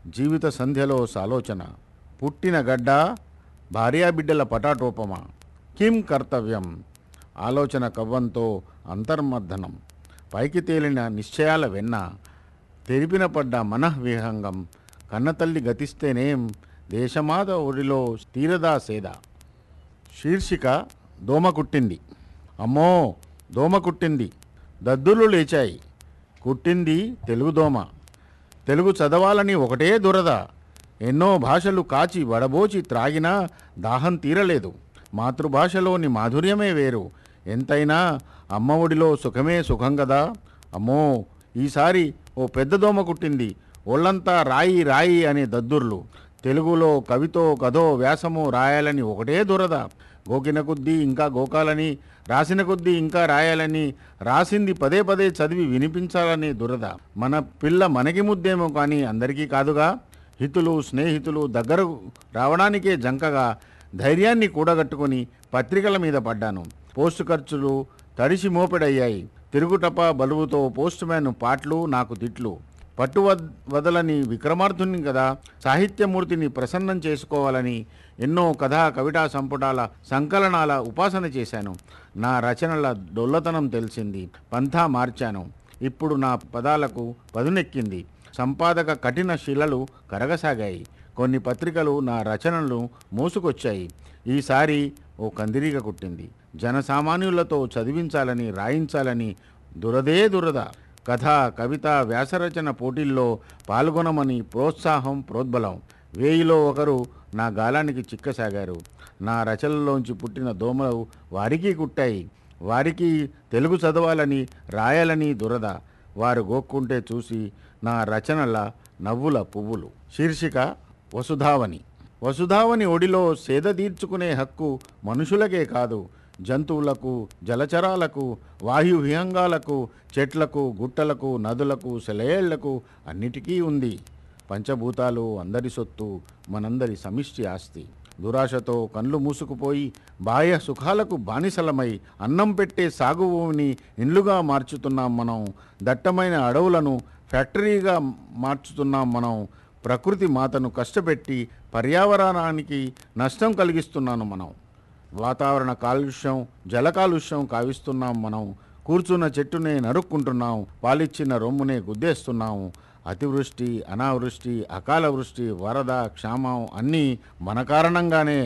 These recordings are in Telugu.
జీవిత సంధ్యలో సాలోచన పుట్టిన గడ్డ భార్యాబిడ్డల పటాటోపమా కిం కర్తవ్యం ఆలోచన కవ్వంతో అంతర్మర్ధనం పైకి తేలిన నిశ్చయాల వెన్న తెరిపిన పడ్డ మనఃవిహంగం కన్నతల్లి గతిస్తేనేం దేశమాత ఒడిలో తీరదా సేద శీర్షిక దోమ కుట్టింది అమ్మో దోమ కుట్టింది దద్దులు లేచాయి కుట్టింది తెలుగు దోమ తెలుగు చదవాలని ఒకటే దురద ఎన్నో భాషలు కాచి వడబోచి త్రాగినా దాహం తీరలేదు మాతృభాషలోని మాధుర్యమే వేరు ఎంతైనా అమ్మ ఒడిలో సుఖమే సుఖం కదా అమ్మో ఈసారి ఓ పెద్ద దోమ కుట్టింది ఒళ్ళంతా రాయి రాయి అనే దద్దుర్లు తెలుగులో కవితో కథో వ్యాసమో రాయాలని ఒకటే దురద గోకిన కొద్దీ ఇంకా గోకాలని రాసిన కొద్దీ ఇంకా రాయాలని రాసింది పదే పదే చదివి వినిపించాలనే దురద మన పిల్ల మనకి ముద్దేమో కానీ అందరికీ కాదుగా హితులు స్నేహితులు దగ్గర రావడానికే జంకగా ధైర్యాన్ని కూడగట్టుకొని పత్రికల మీద పడ్డాను పోస్టు ఖర్చులు తడిసి మోపెడయ్యాయి తిరుగుటప బలువుతో పోస్ట్ మ్యాన్ పాటలు నాకు తిట్లు పట్టు వద్- వదలని విక్రమార్ధుని కదా సాహిత్యమూర్తిని ప్రసన్నం చేసుకోవాలని ఎన్నో కథా కవితా సంపుటాల సంకలనాల ఉపాసన చేశాను నా రచనల డొల్లతనం తెలిసింది పంథా మార్చాను ఇప్పుడు నా పదాలకు పదునెక్కింది సంపాదక కఠిన శిలలు కరగసాగాయి కొన్ని పత్రికలు నా రచనలు మోసుకొచ్చాయి ఈసారి ఓ కందిరీగ కుట్టింది జనసామాన్యులతో చదివించాలని రాయించాలని దురదే దురద కథ కవిత వ్యాసరచన పోటీల్లో పాల్గొనమని ప్రోత్సాహం ప్రోద్బలం వేయిలో ఒకరు నా గాలానికి చిక్కసాగారు నా రచనల్లోంచి పుట్టిన దోమలు వారికి కుట్టాయి వారికి తెలుగు చదవాలని రాయాలని దురద వారు గోక్కుంటే చూసి నా రచనల నవ్వుల పువ్వులు శీర్షిక వసుధావని వసుధావని ఒడిలో సేద తీర్చుకునే హక్కు మనుషులకే కాదు జంతువులకు జలచరాలకు వాయు విహంగాలకు చెట్లకు గుట్టలకు నదులకు సెలయేళ్లకు అన్నిటికీ ఉంది పంచభూతాలు అందరి సొత్తు మనందరి సమిష్టి ఆస్తి దురాశతో కళ్ళు మూసుకుపోయి బాహ్య సుఖాలకు బానిసలమై అన్నం పెట్టే సాగు భూమిని ఇండ్లుగా మార్చుతున్నాం మనం దట్టమైన అడవులను ఫ్యాక్టరీగా మార్చుతున్నాం మనం ప్రకృతి మాతను కష్టపెట్టి పర్యావరణానికి నష్టం కలిగిస్తున్నాను మనం వాతావరణ కాలుష్యం జల కాలుష్యం కావిస్తున్నాం మనం కూర్చున్న చెట్టునే నరుక్కుంటున్నాం పాలిచ్చిన రొమ్మునే గుద్దేస్తున్నాం అతివృష్టి అనావృష్టి అకాల వృష్టి వరద క్షామం అన్నీ మన కారణంగానే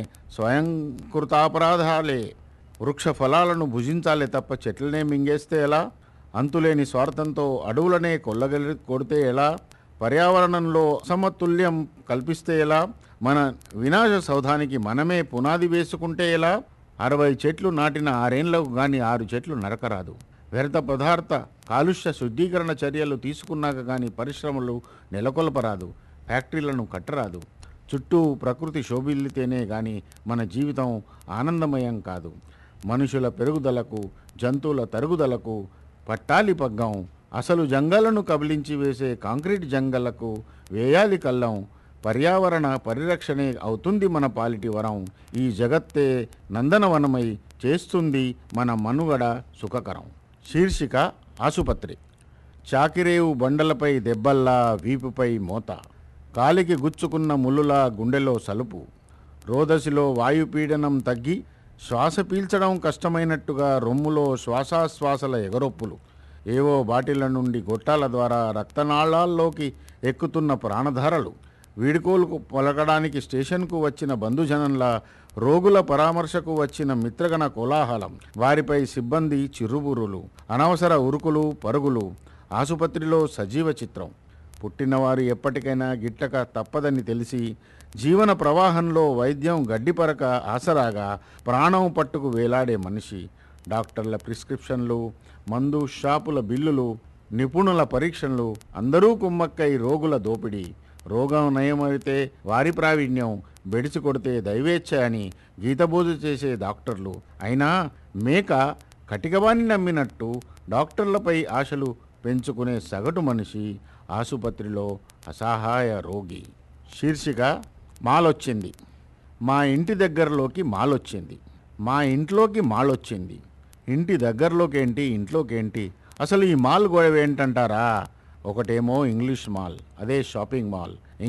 స్వయంకృతాపరాధాలే వృక్ష ఫలాలను భుజించాలే తప్ప చెట్లనే మింగేస్తే ఎలా అంతులేని స్వార్థంతో అడవులనే కొల్లగలి కొడితే ఎలా పర్యావరణంలో అసమతుల్యం కల్పిస్తే ఎలా మన వినాశ సౌధానికి మనమే పునాది వేసుకుంటే ఎలా అరవై చెట్లు నాటిన ఆరేళ్లకు గాని ఆరు చెట్లు నరకరాదు వ్యర్థ పదార్థ కాలుష్య శుద్ధీకరణ చర్యలు తీసుకున్నాక కానీ పరిశ్రమలు నెలకొల్పరాదు ఫ్యాక్టరీలను కట్టరాదు చుట్టూ ప్రకృతి శోభిల్లితేనే గాని మన జీవితం ఆనందమయం కాదు మనుషుల పెరుగుదలకు జంతువుల తరుగుదలకు పట్టాలి పగ్గం అసలు జంగలను కబలించి వేసే కాంక్రీట్ జంగలకు వేయాలి కళ్ళం పర్యావరణ పరిరక్షణే అవుతుంది మన పాలిటి వరం ఈ జగత్తే నందనవనమై చేస్తుంది మన మనుగడ సుఖకరం శీర్షిక ఆసుపత్రి చాకిరేవు బండలపై దెబ్బల్లా వీపుపై మోత కాలికి గుచ్చుకున్న ముల్లులా గుండెలో సలుపు రోదసిలో వాయుపీడనం తగ్గి శ్వాస పీల్చడం కష్టమైనట్టుగా రొమ్ములో శ్వాసాశ్వాసల ఎగరొప్పులు ఏవో బాటిళ్ల నుండి గొట్టాల ద్వారా రక్తనాళాల్లోకి ఎక్కుతున్న ప్రాణధారలు వీడుకోలుకు పలకడానికి స్టేషన్కు వచ్చిన బంధుజనంలా రోగుల పరామర్శకు వచ్చిన మిత్రగణ కోలాహలం వారిపై సిబ్బంది చిరుబురులు అనవసర ఉరుకులు పరుగులు ఆసుపత్రిలో సజీవ చిత్రం పుట్టినవారు ఎప్పటికైనా గిట్టక తప్పదని తెలిసి జీవన ప్రవాహంలో వైద్యం గడ్డిపరక ఆసరాగా ప్రాణం పట్టుకు వేలాడే మనిషి డాక్టర్ల ప్రిస్క్రిప్షన్లు మందు షాపుల బిల్లులు నిపుణుల పరీక్షలు అందరూ కుమ్మక్కై రోగుల దోపిడీ రోగం నయమైతే వారి ప్రావీణ్యం బెడిసి కొడితే దైవేచ్ఛ అని గీతబోధ చేసే డాక్టర్లు అయినా మేక కటికవాణ్ణి నమ్మినట్టు డాక్టర్లపై ఆశలు పెంచుకునే సగటు మనిషి ఆసుపత్రిలో అసహాయ రోగి శీర్షిక మాలొచ్చింది మా ఇంటి దగ్గరలోకి మాలొచ్చింది మా ఇంట్లోకి మాలొచ్చింది ఇంటి దగ్గరలోకి ఏంటి ఇంట్లోకి ఏంటి అసలు ఈ మాల్ గొడవ ఏంటంటారా ఒకటేమో ఇంగ్లీష్ మాల్ అదే షాపింగ్ మాల్